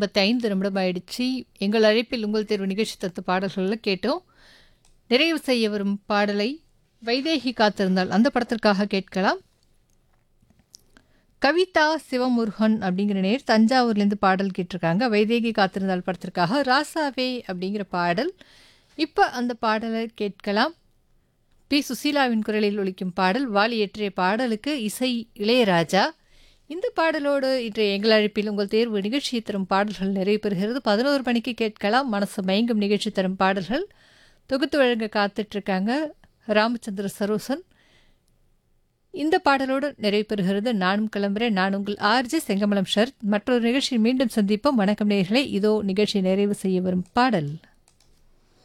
ஐம்பத்தைந்து நிமிடம் ஆயிடுச்சு எங்கள் அழைப்பில் உங்கள் தேர்வு நிகழ்ச்சி தத்து பாடல்களில் கேட்டோம் நிறைவு செய்ய வரும் பாடலை வைதேகி காத்திருந்தால் அந்த படத்திற்காக கேட்கலாம் கவிதா சிவமுருகன் அப்படிங்கிற நேர் தஞ்சாவூர்லேருந்து பாடல் கேட்டிருக்காங்க வைதேகி காத்திருந்தால் படத்திற்காக ராசாவே அப்படிங்கிற பாடல் இப்போ அந்த பாடலை கேட்கலாம் பி சுசீலாவின் குரலில் ஒலிக்கும் பாடல் வாலி இயற்றிய பாடலுக்கு இசை இளையராஜா இந்த பாடலோடு இன்றைய எங்கள் அழைப்பில் உங்கள் தேர்வு நிகழ்ச்சி தரும் பாடல்கள் நிறைவு பெறுகிறது பதினோரு மணிக்கு கேட்கலாம் மனசு மயங்கும் நிகழ்ச்சி தரும் பாடல்கள் தொகுத்து வழங்க காத்துட்ருக்காங்க ராமச்சந்திர சரோசன் இந்த பாடலோடு நிறைவு பெறுகிறது நானும் கிளம்புறேன் நான் உங்கள் ஆர்ஜி செங்கமலம் ஷர்த் மற்றொரு நிகழ்ச்சியில் மீண்டும் சந்திப்போம் வணக்கம் நேயர்களே இதோ நிகழ்ச்சி நிறைவு செய்ய வரும் பாடல்